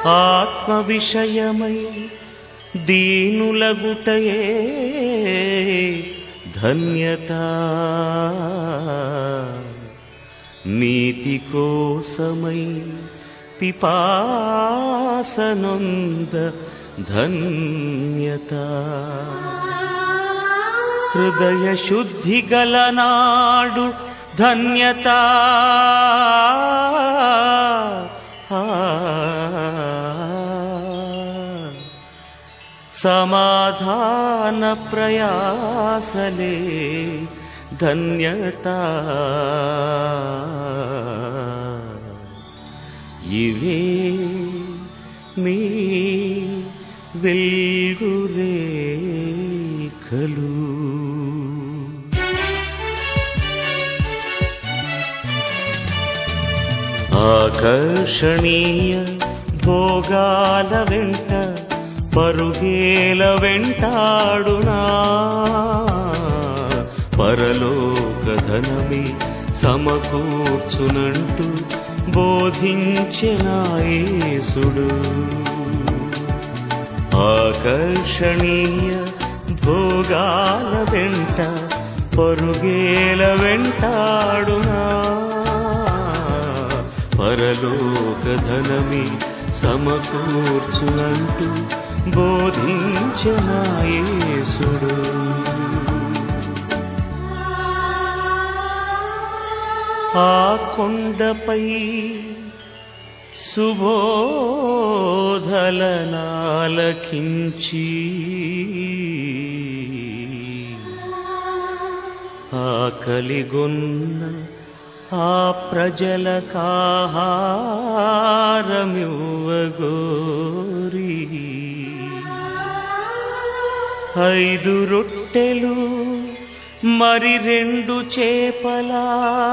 ఆత్మ విషయమై దీనులగుటయే ధన్యత నీతి కోసమై పిపాసనొంద ధన్యత హృదయ శుద్ధి గలనాడు ధన్యత సమాధాన ప్రయాసలే ధన్యత ఇవే మీ వెల్గురేఖలు ఆకర్షణీయ భోగాల వెంట పరుగేల వెంటాడునా పరలోక ధనమే సమకూర్చునంటూ బోధించెనాయేసుడు ఆకర్షణీయ భోగాల వెంట పరుగేల వెంటాడునా పరలోక ధనమే సమకూర్చునంటూ బోధించనాయేసుడు ఆ కొండపై సుబోధలనాలకించి ఆకలిగొన్న ఆ ప్రజలకాహారమివ్వగోరి ఐదు రొట్టెలు మరి రెండు చేపలా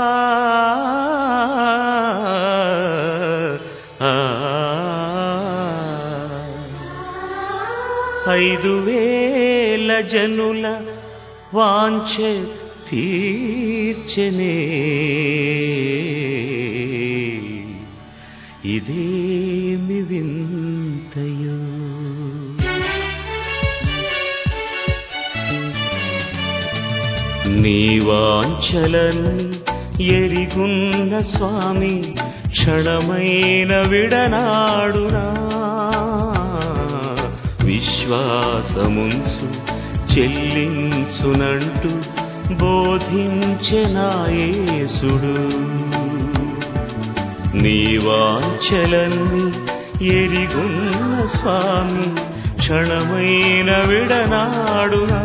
ఐదు వేల జనుల వాంఛ తీర్చనే ఇదేమి వింతయో నీ వాంఛలన్నీ ఎరిగున్న స్వామి క్షణమైన విడనాడునా విశ్వాసముంచు చెల్లించునంటూ బోధించెనాయేసుడు నీ వాంఛలన్నీ ఎరిగున్న స్వామి క్షణమైన విడనాడునా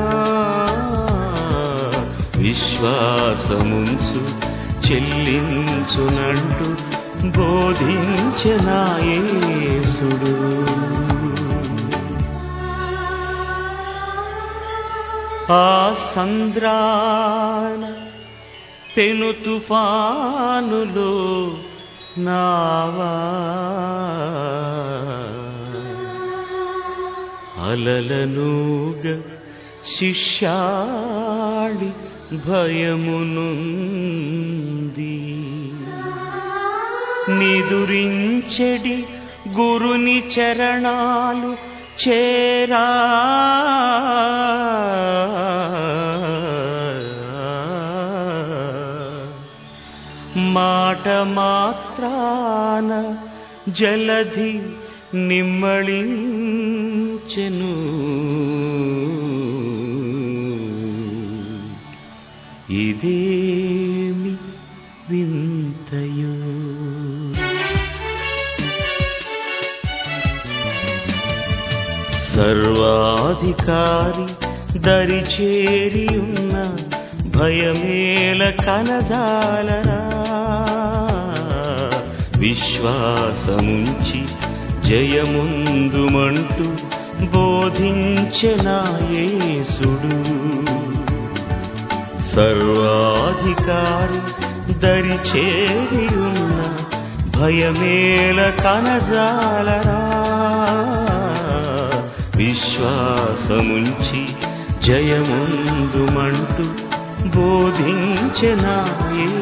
విశ్వాసముంచు చెల్లించునంటూ బోధించనాయేసుడు ఆ సంద్రాన పెను తుఫానులో నావా అలలనుగ శిష్యాళి భయమునుంది నిదురించెడి గురుని చరణాలు చేరా మాట మాత్రాన జలధి నిమ్మళించెను ఇదేమి వింతయో సర్వాధికారి దరిచేరి ఉన్న భయమేల కనదాలరా విశ్వాసముంచి జయముందుమంటూ బోధించనాయేసుడు సర్వాధికారి దరిచేరి ఉన్న భయమేల కనజాలరా విశ్వాసముంచి జయముందుమంటూ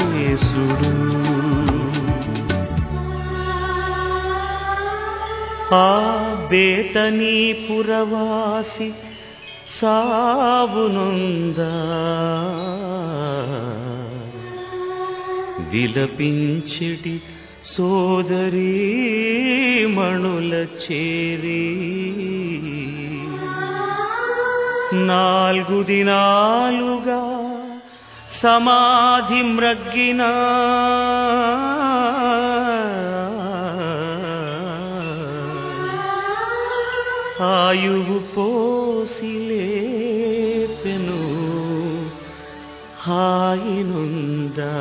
బోధించనాయేసుడు ఆ బేతనీ పురవాసి సావునుందా విలపించిటి సోదరీ మణుల చేరి నాలుగు దినాలుగా సమాధి మ్రగ్గిన ఆయువు పోసిలేపెను హాయినుందా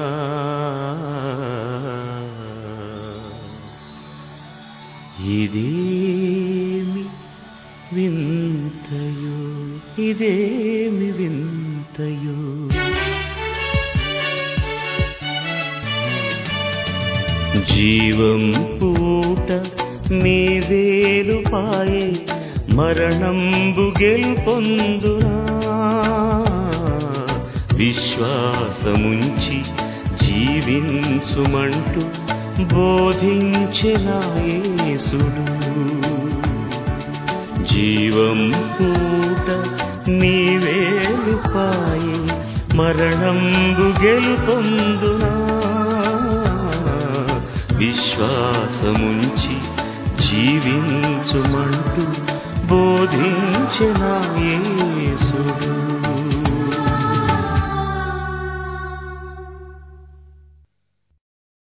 ఇదేమి వింతయో ఇదేమి వింతయో జీవం పూట నీవేలు పాయే మరణంబు గెలుపొందునా విశ్వాసముంచి జీవించుమంటూ బోధించిన యేసుడు జీవం పూట నీవేలు పాయే మరణంబు గెలుపొందునా విశ్వాసముంచి జీవించుమంటూ బోధించిన యేసుడు